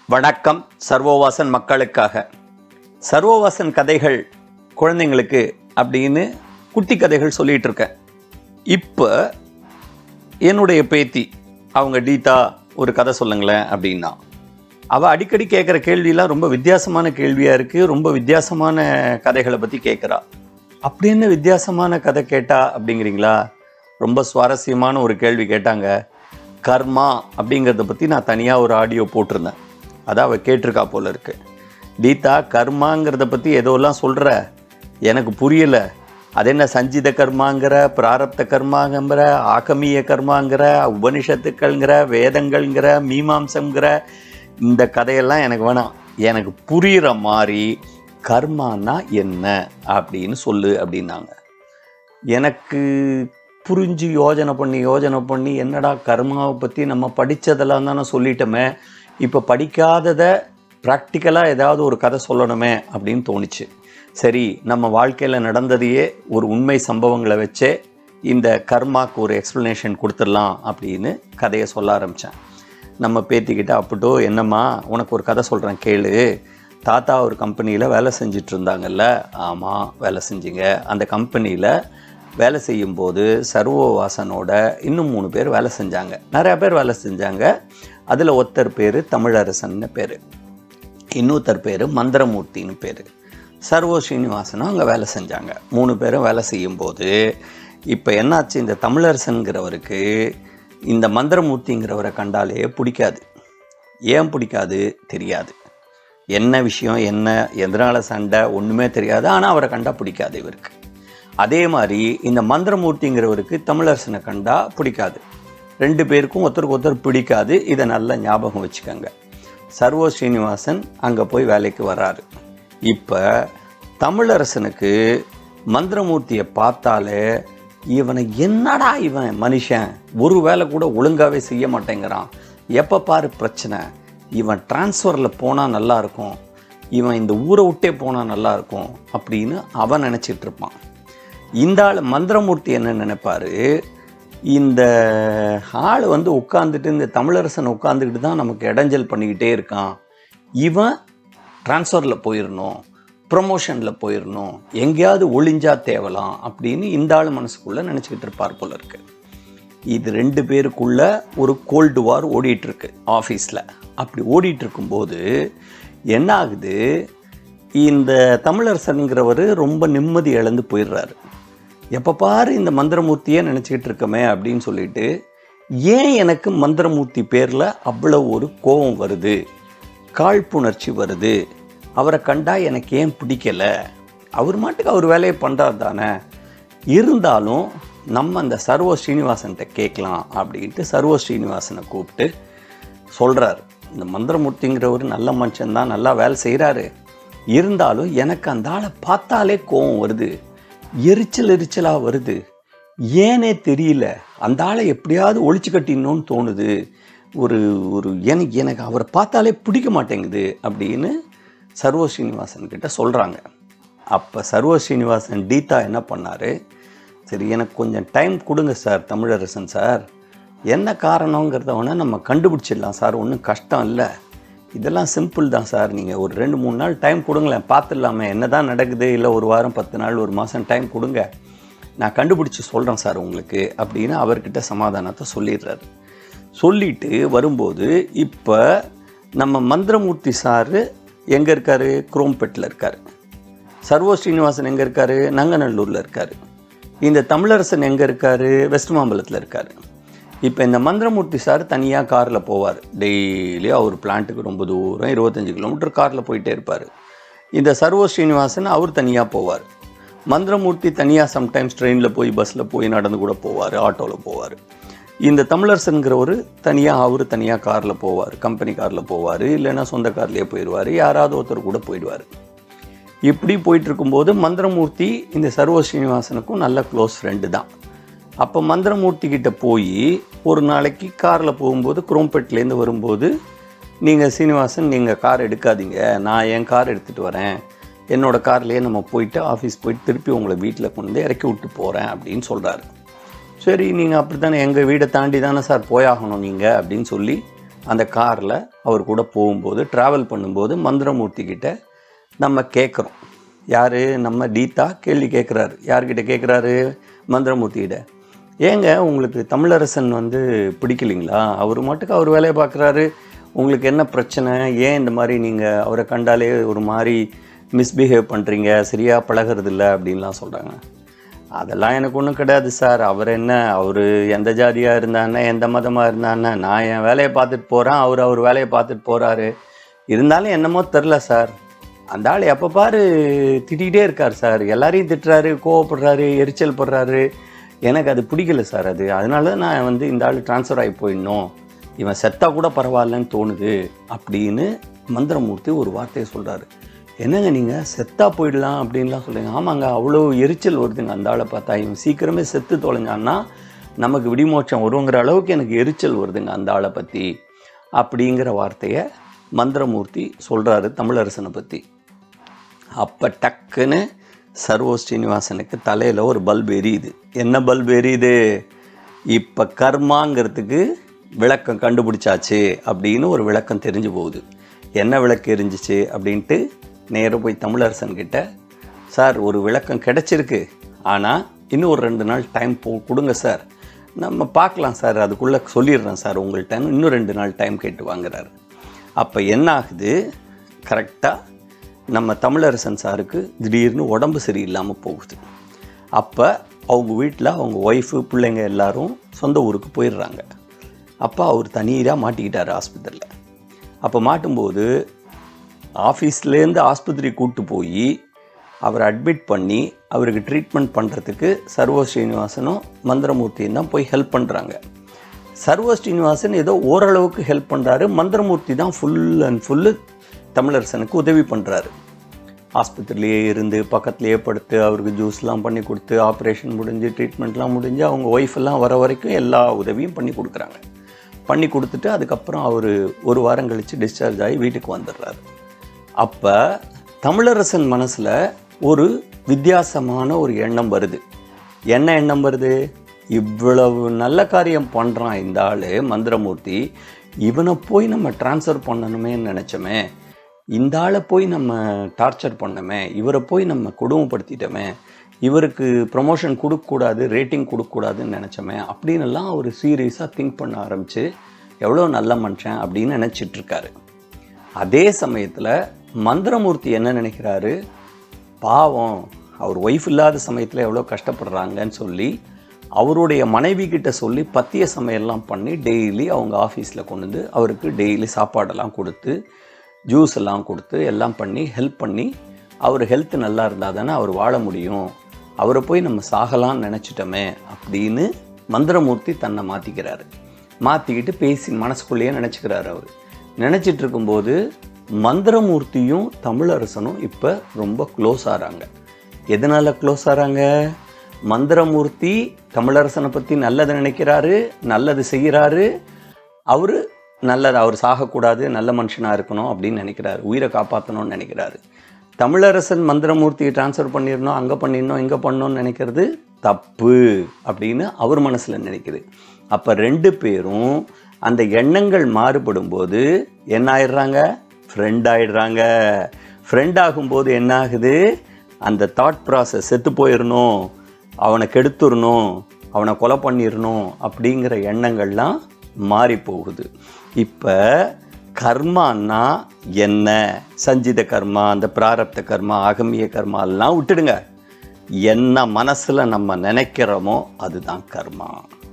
வணக்கம் சர்வோவாசன் மக்களுக்காக சர்வோவாசன் கதைகள் குழந்தைங்களுக்கு அப்படின்னு குட்டி கதைகள் சொல்லிட்டு இருக்கேன் இப்போ என்னுடைய பேத்தி அவங்க டீதா ஒரு கதை சொல்லுங்களேன் அப்படின்னா அவள் அடிக்கடி கேட்குற கேள்வியெல்லாம் ரொம்ப வித்தியாசமான கேள்வியாக இருக்குது ரொம்ப வித்தியாசமான கதைகளை பற்றி கேட்குறா அப்படி என்ன வித்தியாசமான கதை கேட்டா அப்படிங்கிறீங்களா ரொம்ப சுவாரஸ்யமான ஒரு கேள்வி கேட்டாங்க கர்மா அப்படிங்கிறத பற்றி நான் தனியாக ஒரு ஆடியோ போட்டிருந்தேன் அதான் அவள் கேட்டிருக்கா போல இருக்கு கீதா கர்மாங்கிறத பற்றி ஏதோலாம் சொல்கிற எனக்கு புரியலை அது என்ன சஞ்சித கர்மாங்கிற பிராரப்த கர்மாங்கிற ஆகமிய கர்மாங்கிற உபனிஷத்துக்கள்ங்கிற வேதங்கள்ங்கிற மீமாம்சங்கிற இந்த கதையெல்லாம் எனக்கு வேணாம் எனக்கு புரிகிற மாதிரி கர்மானா என்ன அப்படின்னு சொல்லு அப்படின்னாங்க எனக்கு புரிஞ்சு யோஜனை பண்ணி யோஜனை பண்ணி என்னடா கர்மாவை பற்றி நம்ம படித்ததெல்லாம் தானே சொல்லிட்டோமே இப்போ படிக்காததை ப்ராக்டிக்கலாக ஏதாவது ஒரு கதை சொல்லணுமே அப்படின்னு தோணுச்சு சரி நம்ம வாழ்க்கையில் நடந்ததையே ஒரு உண்மை சம்பவங்களை வச்சே இந்த கர்மாக்கு ஒரு எக்ஸ்ப்ளனேஷன் கொடுத்துடலாம் அப்படின்னு கதையை சொல்ல ஆரம்பித்தேன் நம்ம பேத்திக்கிட்ட அப்பட்டோ என்னம்மா உனக்கு ஒரு கதை சொல்கிறேன் கேளு தாத்தா ஒரு கம்பெனியில் வேலை செஞ்சுட்டு இருந்தாங்கல்ல ஆமாம் வேலை செஞ்சீங்க அந்த கம்பெனியில் வேலை செய்யும்போது சர்வவாசனோட இன்னும் மூணு பேர் வேலை செஞ்சாங்க நிறையா பேர் வேலை செஞ்சாங்க அதில் ஒருத்தர் பேர் தமிழரசன்னு பேர் இன்னொருத்தர் பேர் மந்திரமூர்த்தின்னு பேர் சர்வோ ஸ்ரீனிவாசனும் அங்கே வேலை செஞ்சாங்க மூணு பேரும் வேலை செய்யும்போது இப்போ என்னாச்சு இந்த தமிழரசன்கிறவருக்கு இந்த மந்திரமூர்த்திங்கிறவரை கண்டாலே பிடிக்காது ஏன் பிடிக்காது தெரியாது என்ன விஷயம் என்ன எதனால் சண்டை ஒன்றுமே தெரியாது ஆனால் அவரை கண்டா பிடிக்காது இவருக்கு அதே மாதிரி இந்த மந்திரமூர்த்திங்கிறவருக்கு தமிழரசனை கண்டா பிடிக்காது ரெண்டு பேருக்கும் ஒருத்தருக்கு ஒருத்தர் பிடிக்காது இதை நல்லா ஞாபகம் வச்சுக்கோங்க சர்வோ ஸ்ரீனிவாசன் அங்கே போய் வேலைக்கு வராரு இப்போ தமிழரசனுக்கு மந்திரமூர்த்தியை பார்த்தாலே இவனை என்னடா இவன் மனுஷன் ஒரு வேலை கூட ஒழுங்காகவே செய்ய மாட்டேங்கிறான் எப்போ பாரு பிரச்சனை இவன் டிரான்ஸ்ஃபரில் போனால் நல்லா இருக்கும் இவன் இந்த ஊரை விட்டே போனால் நல்லா இருக்கும் அப்படின்னு அவன் நினச்சிட்டு இருப்பான் இந்த ஆள் மந்திரமூர்த்தி என்ன நினைப்பாரு இந்த ஆள் வந்து உட்காந்துட்டு இந்த தமிழரசன் உட்காந்துக்கிட்டு தான் நமக்கு இடைஞ்சல் பண்ணிக்கிட்டே இருக்கான் இவன் ட்ரான்ஸ்ஃபரில் போயிடணும் ப்ரொமோஷனில் போயிடணும் எங்கேயாவது ஒளிஞ்சா தேவலாம் அப்படின்னு இந்த ஆள் மனசுக்குள்ளே நினச்சிக்கிட்டு இருப்பார் போல இருக்கு இது ரெண்டு பேருக்குள்ள ஒரு கோல்டு வார் ஓடிட்டு இருக்கு ஆஃபீஸில் அப்படி ஓடிட்டு இருக்கும்போது என்ன ஆகுது இந்த தமிழரசனுங்கிறவர் ரொம்ப நிம்மதி இழந்து போயிடுறாரு எப்போ பாரு இந்த மந்திரமூர்த்தியே நினச்சிக்கிட்டு இருக்கமே அப்படின்னு சொல்லிட்டு ஏன் எனக்கு மந்திரமூர்த்தி பேரில் அவ்வளோ ஒரு கோபம் வருது காழ்ப்புணர்ச்சி வருது அவரை கண்டா எனக்கு ஏன் பிடிக்கல அவர் மாட்டுக்கு அவர் வேலையை பண்ணுறாரு தானே இருந்தாலும் நம்ம அந்த சர்வ ஸ்ரீனிவாசன்கிட்ட கேட்கலாம் அப்படின்ட்டு சர்வ ஸ்ரீனிவாசனை கூப்பிட்டு சொல்கிறார் இந்த மந்திரமூர்த்திங்கிறவர் நல்ல மனுஷன்தான் நல்லா வேலை செய்கிறாரு இருந்தாலும் எனக்கு அந்த ஆளை பார்த்தாலே கோவம் வருது எரிச்சல் எரிச்சலாக வருது ஏனே தெரியல அந்த ஆளை எப்படியாவது ஒழிச்சு கட்டிடணும்னு தோணுது ஒரு ஒரு எனக்கு எனக்கு அவரை பார்த்தாலே பிடிக்க மாட்டேங்குது அப்படின்னு சர்வ ஸ்ரீனிவாசன் கிட்ட சொல்கிறாங்க அப்போ சர்வ ஸ்ரீனிவாசன் டீதா என்ன பண்ணார் சரி எனக்கு கொஞ்சம் டைம் கொடுங்க சார் தமிழரசன் சார் என்ன காரணங்கிறத வேணால் நம்ம கண்டுபிடிச்சிடலாம் சார் ஒன்றும் கஷ்டம் இல்லை இதெல்லாம் சிம்பிள் தான் சார் நீங்கள் ஒரு ரெண்டு மூணு நாள் டைம் கொடுங்களேன் பார்த்துடலாமே என்ன தான் நடக்குது இல்லை ஒரு வாரம் பத்து நாள் ஒரு மாதம் டைம் கொடுங்க நான் கண்டுபிடிச்சி சொல்கிறேன் சார் உங்களுக்கு அப்படின்னு அவர்கிட்ட சமாதானத்தை சொல்லிடுறாரு சொல்லிட்டு வரும்போது இப்போ நம்ம மந்திரமூர்த்தி சார் எங்கே இருக்கார் குரோம்பேட்டில் இருக்கார் சர்வோ ஸ்ரீனிவாசன் எங்கே இருக்கார் நங்கநல்லூரில் இருக்கார் இந்த தமிழரசன் எங்கே இருக்கார் வெஸ்ட் மாம்பலத்தில் இருக்கார் இப்போ இந்த மந்திரமூர்த்தி சார் தனியாக காரில் போவார் டெய்லி அவர் பிளான்ட்டுக்கு ரொம்ப தூரம் இருபத்தஞ்சி கிலோமீட்டர் காரில் போயிட்டே இருப்பார் இந்த சர்வோ ஸ்ரீனிவாசன் அவர் தனியாக போவார் மந்திரமூர்த்தி தனியாக சம்டைம்ஸ் ட்ரெயினில் போய் பஸ்ஸில் போய் நடந்து கூட போவார் ஆட்டோவில் போவார் இந்த தமிழரசனுங்கிறவர் தனியாக அவர் தனியாக காரில் போவார் கம்பெனி காரில் போவார் இல்லைன்னா சொந்த கார்லேயே போயிடுவார் யாராவது ஒருத்தர் கூட போயிடுவார் இப்படி போயிட்டு இருக்கும்போது மந்திரமூர்த்தி இந்த சர்வ ஸ்ரீனிவாசனுக்கும் நல்ல க்ளோஸ் ஃப்ரெண்டு தான் அப்போ மந்திரமூர்த்தி கிட்ட போய் ஒரு நாளைக்கு காரில் போகும்போது குரோம்பேட்லேருந்து வரும்போது நீங்கள் சீனிவாசன் நீங்கள் கார் எடுக்காதீங்க நான் என் கார் எடுத்துகிட்டு வரேன் என்னோட கார்லேயே நம்ம போயிட்டு ஆஃபீஸ் போயிட்டு திருப்பி உங்களை வீட்டில் கொண்டு வந்து இறக்கி விட்டு போகிறேன் அப்படின்னு சொல்கிறாரு சரி நீங்கள் அப்படி தானே எங்கள் வீடை தாண்டி தானே சார் போயாகணும் நீங்கள் அப்படின்னு சொல்லி அந்த காரில் அவர் கூட போகும்போது ட்ராவல் பண்ணும்போது மந்திரமூர்த்தி கிட்ட நம்ம கேட்குறோம் யார் நம்ம டீத்தா கேள்வி கேட்குறாரு யார்கிட்ட கேட்குறாரு மந்திரமூர்த்தி கிட்ட ஏங்க உங்களுக்கு தமிழரசன் வந்து பிடிக்கலைங்களா அவர் மட்டுக்கு அவர் வேலையை பார்க்குறாரு உங்களுக்கு என்ன பிரச்சனை ஏன் இந்த மாதிரி நீங்கள் அவரை கண்டாலே ஒரு மாதிரி மிஸ்பிஹேவ் பண்ணுறீங்க சரியாக பழகிறது இல்லை அப்படின்லாம் சொல்கிறாங்க அதெல்லாம் எனக்கு ஒன்றும் கிடையாது சார் அவர் என்ன அவர் எந்த ஜாதியாக இருந்தானே எந்த மதமாக இருந்தானே நான் என் வேலையை பார்த்துட்டு போகிறேன் அவர் அவர் வேலையை பார்த்துட்டு போகிறாரு இருந்தாலும் என்னமோ தெரில சார் அந்த ஆள் எப்போ பாரு திட்டிகிட்டே இருக்கார் சார் எல்லாரையும் திட்டுறாரு கோவப்படுறாரு எரிச்சல் படுறாரு எனக்கு அது பிடிக்கல சார் அது அதனால தான் நான் வந்து இந்த ஆள் ட்ரான்ஸ்ஃபர் ஆகி போயிடணும் இவன் செத்தா கூட பரவாயில்லன்னு தோணுது அப்படின்னு மந்திரமூர்த்தி ஒரு வார்த்தையை சொல்கிறாரு என்னங்க நீங்கள் செத்தா போயிடலாம் அப்படின்லாம் சொல்லுங்க ஆமாங்க அவ்வளோ எரிச்சல் வருதுங்க அந்த ஆளை பார்த்தா இவன் சீக்கிரமே செத்து தொலைஞ்சான்னா நமக்கு விடிமோட்சம் வருங்கிற அளவுக்கு எனக்கு எரிச்சல் வருதுங்க அந்த ஆளை பற்றி அப்படிங்கிற வார்த்தையை மந்திரமூர்த்தி சொல்கிறாரு தமிழரசனை பற்றி அப்போ டக்குன்னு சர்வோ ஸ்ரீனிவாசனுக்கு தலையில் ஒரு பல்ப் எரியுது என்ன பல்ப் எரியுது இப்போ கர்மாங்கிறதுக்கு விளக்கம் கண்டுபிடிச்சாச்சு அப்படின்னு ஒரு விளக்கம் தெரிஞ்சு போகுது என்ன விளக்கு எரிஞ்சிச்சு அப்படின்ட்டு நேராக போய் தமிழரசன் கிட்ட சார் ஒரு விளக்கம் கிடைச்சிருக்கு ஆனால் இன்னும் ஒரு ரெண்டு நாள் டைம் போ கொடுங்க சார் நம்ம பார்க்கலாம் சார் அதுக்குள்ளே சொல்லிடுறேன் சார் உங்கள்கிட்ட இன்னும் ரெண்டு நாள் டைம் கேட்டு வாங்குறாரு அப்போ என்ன ஆகுது கரெக்டாக நம்ம தமிழரசன் சாருக்கு திடீர்னு உடம்பு சரியில்லாமல் போகுது அப்போ அவங்க வீட்டில் அவங்க ஒய்ஃபு பிள்ளைங்க எல்லாரும் சொந்த ஊருக்கு போயிடுறாங்க அப்போ அவர் தனியாக மாட்டிக்கிட்டார் ஆஸ்பத்திரியில் அப்போ மாட்டும்போது ஆஃபீஸ்லேருந்து ஆஸ்பத்திரி கூட்டு போய் அவரை அட்மிட் பண்ணி அவருக்கு ட்ரீட்மெண்ட் பண்ணுறதுக்கு சர்வ ஸ்ரீனிவாசனும் மந்திரமூர்த்தியும் தான் போய் ஹெல்ப் பண்ணுறாங்க சர்வ ஸ்ரீனிவாசன் ஏதோ ஓரளவுக்கு ஹெல்ப் பண்ணுறாரு மந்திரமூர்த்தி தான் ஃபுல் அண்ட் ஃபுல்லு தமிழரசனுக்கு உதவி பண்ணுறாரு ஆஸ்பத்திரிலேயே இருந்து பக்கத்துலேயே படுத்து அவருக்கு ஜூஸ்லாம் பண்ணி கொடுத்து ஆப்ரேஷன் முடிஞ்சு ட்ரீட்மெண்ட்லாம் முடிஞ்சு அவங்க ஒய்ஃப் எல்லாம் வர வரைக்கும் எல்லா உதவியும் பண்ணி கொடுக்குறாங்க பண்ணி கொடுத்துட்டு அதுக்கப்புறம் அவர் ஒரு வாரம் கழித்து டிஸ்சார்ஜ் ஆகி வீட்டுக்கு வந்துடுறாரு அப்போ தமிழரசன் மனசில் ஒரு வித்தியாசமான ஒரு எண்ணம் வருது என்ன எண்ணம் வருது இவ்வளவு நல்ல காரியம் பண்ணுறான் இந்த ஆள் மந்திரமூர்த்தி இவனை போய் நம்ம ட்ரான்ஸ்ஃபர் பண்ணணுமேன்னு நினச்சோமே இந்த ஆளை போய் நம்ம டார்ச்சர் பண்ணோமே இவரை போய் நம்ம கொடுமைப்படுத்திட்டோமே இவருக்கு ப்ரமோஷன் கொடுக்கக்கூடாது ரேட்டிங் கொடுக்கக்கூடாதுன்னு நினச்சோமே அப்படின்னு எல்லாம் அவர் சீரியஸாக திங்க் பண்ண ஆரம்பித்து எவ்வளோ நல்ல மனுஷன் அப்படின்னு நினச்சிட்டு இருக்காரு அதே சமயத்தில் மந்திரமூர்த்தி என்ன நினைக்கிறாரு பாவம் அவர் ஒய்ஃப் இல்லாத சமயத்தில் எவ்வளோ கஷ்டப்படுறாங்கன்னு சொல்லி அவருடைய மனைவி கிட்ட சொல்லி பத்திய சமையல்லாம் பண்ணி டெய்லி அவங்க ஆஃபீஸில் கொண்டு வந்து அவருக்கு டெய்லி சாப்பாடெல்லாம் கொடுத்து ஜூஸ் எல்லாம் கொடுத்து எல்லாம் பண்ணி ஹெல்ப் பண்ணி அவர் ஹெல்த் நல்லா இருந்தால் தானே அவர் வாழ முடியும் அவரை போய் நம்ம சாகலாம்னு நினச்சிட்டோமே அப்படின்னு மந்திரமூர்த்தி தன்னை மாற்றிக்கிறாரு மாற்றிக்கிட்டு பேசி மனசுக்குள்ளேயே நினச்சிக்கிறாரு அவர் நினச்சிட்டு இருக்கும்போது மந்திரமூர்த்தியும் தமிழரசனும் இப்போ ரொம்ப க்ளோஸ் ஆகிறாங்க எதனால் க்ளோஸ் ஆகிறாங்க மந்திரமூர்த்தி தமிழரசனை பற்றி நல்லதை நினைக்கிறாரு நல்லது செய்கிறாரு அவர் நல்லது அவர் சாகக்கூடாது நல்ல மனுஷனாக இருக்கணும் அப்படின்னு நினைக்கிறாரு உயிரை காப்பாற்றணும்னு நினைக்கிறாரு தமிழரசன் மந்திரமூர்த்தியை ட்ரான்ஸ்ஃபர் பண்ணிடணும் அங்கே பண்ணிடணும் இங்கே பண்ணணும்னு நினைக்கிறது தப்பு அப்படின்னு அவர் மனசில் நினைக்குது அப்போ ரெண்டு பேரும் அந்த எண்ணங்கள் மாறுபடும் போது என்ன ஆயிடுறாங்க ஃப்ரெண்ட் ஆயிடுறாங்க ஃப்ரெண்ட் ஆகும்போது என்ன ஆகுது அந்த தாட் ப்ராசஸ் செத்து போயிடணும் அவனை கெடுத்துடணும் அவனை கொலை பண்ணிடணும் அப்படிங்கிற எண்ணங்கள்லாம் மாறி போகுது இப்போ கர்மான்னா என்ன சஞ்சித கர்மா அந்த பிராரப்த கர்மா ஆகமிய கர்மா எல்லாம் விட்டுடுங்க என்ன மனசில் நம்ம நினைக்கிறோமோ அதுதான் கர்மா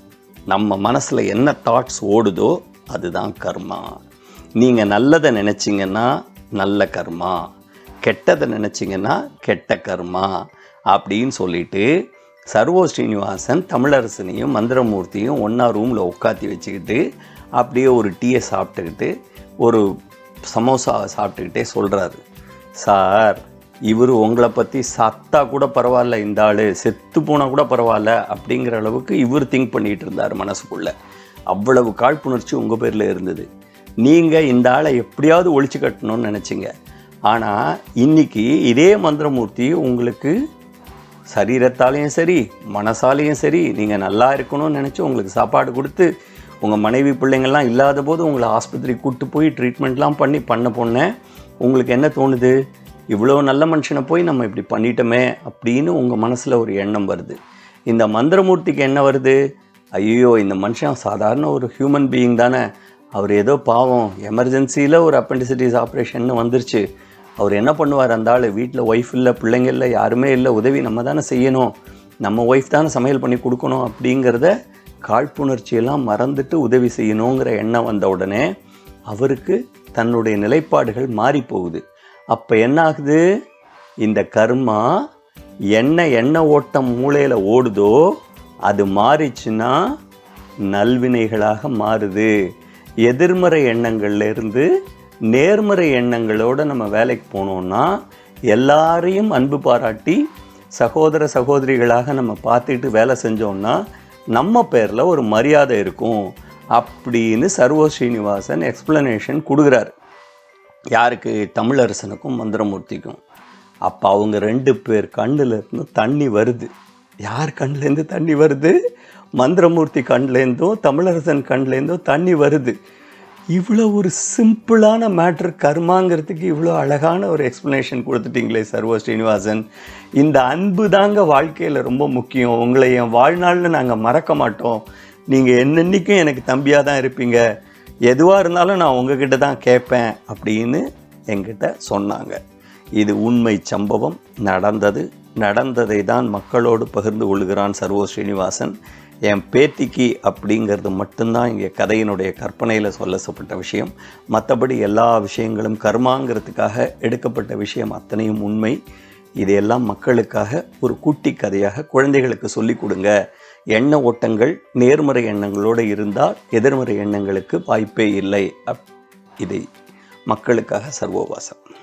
நம்ம மனசில் என்ன தாட்ஸ் ஓடுதோ அதுதான் கர்மா நீங்கள் நல்லதை நினச்சிங்கன்னா நல்ல கர்மா கெட்டதை நினச்சிங்கன்னா கெட்ட கர்மா அப்படின்னு சொல்லிட்டு சர்வோ ஸ்ரீனிவாசன் தமிழரசனையும் மந்திரமூர்த்தியும் ஒன்றா ரூமில் உட்காத்தி வச்சுக்கிட்டு அப்படியே ஒரு டீயை சாப்பிட்டுக்கிட்டு ஒரு சமோசா சாப்பிட்டுக்கிட்டே சொல்கிறாரு சார் இவர் உங்களை பற்றி சத்தா கூட பரவாயில்ல இந்த ஆள் செத்து போனால் கூட பரவாயில்ல அப்படிங்கிற அளவுக்கு இவர் திங்க் பண்ணிகிட்டு இருந்தார் மனசுக்குள்ளே அவ்வளவு காழ்ப்புணர்ச்சி உங்கள் பேரில் இருந்தது நீங்கள் இந்த ஆளை எப்படியாவது ஒழிச்சு கட்டணும்னு நினச்சிங்க ஆனால் இன்னைக்கு இதே மந்திரமூர்த்தி உங்களுக்கு சரீரத்தாலையும் சரி மனசாலையும் சரி நீங்கள் நல்லா இருக்கணும்னு நினச்சி உங்களுக்கு சாப்பாடு கொடுத்து உங்கள் மனைவி பிள்ளைங்கள்லாம் இல்லாத போது உங்களை ஆஸ்பத்திரி கூட்டு போய் ட்ரீட்மெண்ட்லாம் பண்ணி பண்ண பொண்ணேன் உங்களுக்கு என்ன தோணுது இவ்வளோ நல்ல மனுஷனை போய் நம்ம இப்படி பண்ணிட்டோமே அப்படின்னு உங்கள் மனசில் ஒரு எண்ணம் வருது இந்த மந்திரமூர்த்திக்கு என்ன வருது ஐயோ இந்த மனுஷன் சாதாரண ஒரு ஹியூமன் பீயிங் தானே அவர் ஏதோ பாவம் எமர்ஜென்சியில் ஒரு அப்பெண்டிசிட்டிஸ் ஆப்ரேஷன் வந்துருச்சு அவர் என்ன பண்ணுவார் அந்த ஆள் வீட்டில் ஒய்ஃப் இல்லை பிள்ளைங்க இல்லை யாருமே இல்லை உதவி நம்ம தானே செய்யணும் நம்ம ஒய்ஃப் தானே சமையல் பண்ணி கொடுக்கணும் அப்படிங்கிறத காழ்ப்புணர்ச்சியெல்லாம் மறந்துட்டு உதவி செய்யணுங்கிற எண்ணம் வந்த உடனே அவருக்கு தன்னுடைய நிலைப்பாடுகள் மாறி போகுது அப்போ என்ன ஆகுது இந்த கர்மா என்ன எண்ண ஓட்டம் மூளையில் ஓடுதோ அது மாறிச்சுன்னா நல்வினைகளாக மாறுது எதிர்மறை எண்ணங்கள்ல இருந்து நேர்மறை எண்ணங்களோட நம்ம வேலைக்கு போனோம்னா எல்லாரையும் அன்பு பாராட்டி சகோதர சகோதரிகளாக நம்ம பார்த்துட்டு வேலை செஞ்சோம்னா நம்ம பேரில் ஒரு மரியாதை இருக்கும் அப்படின்னு சர்வ ஸ்ரீனிவாசன் எக்ஸ்பிளனேஷன் கொடுக்குறாரு யாருக்கு தமிழரசனுக்கும் மந்திரமூர்த்திக்கும் அப்போ அவங்க ரெண்டு பேர் கண்ணுல இருந்து தண்ணி வருது யார் கண்ணுலேருந்து தண்ணி வருது மந்திரமூர்த்தி கண்லேருந்தும் தமிழரசன் கண்லேருந்தும் தண்ணி வருது இவ்வளோ ஒரு சிம்பிளான மேட்ரு கர்மாங்கிறதுக்கு இவ்வளோ அழகான ஒரு எக்ஸ்ப்ளனேஷன் கொடுத்துட்டீங்களே சர்வ ஸ்ரீனிவாசன் இந்த அன்பு தாங்க வாழ்க்கையில் ரொம்ப முக்கியம் உங்களை என் வாழ்நாளில் நாங்கள் மறக்க மாட்டோம் நீங்கள் என்னென்னைக்கும் எனக்கு தம்பியாக தான் இருப்பீங்க எதுவாக இருந்தாலும் நான் உங்ககிட்ட தான் கேட்பேன் அப்படின்னு என்கிட்ட சொன்னாங்க இது உண்மை சம்பவம் நடந்தது நடந்ததை தான் மக்களோடு பகிர்ந்து கொள்கிறான் சர்வ ஸ்ரீனிவாசன் என் பேத்திக்கு அப்படிங்கிறது மட்டும்தான் இங்கே கதையினுடைய கற்பனையில் சொல்லப்பட்ட விஷயம் மற்றபடி எல்லா விஷயங்களும் கர்மாங்கிறதுக்காக எடுக்கப்பட்ட விஷயம் அத்தனையும் உண்மை இதையெல்லாம் மக்களுக்காக ஒரு குட்டி கதையாக குழந்தைகளுக்கு சொல்லிக் கொடுங்க எண்ண ஓட்டங்கள் நேர்மறை எண்ணங்களோடு இருந்தால் எதிர்மறை எண்ணங்களுக்கு வாய்ப்பே இல்லை அப் இதை மக்களுக்காக சர்வோவாசம்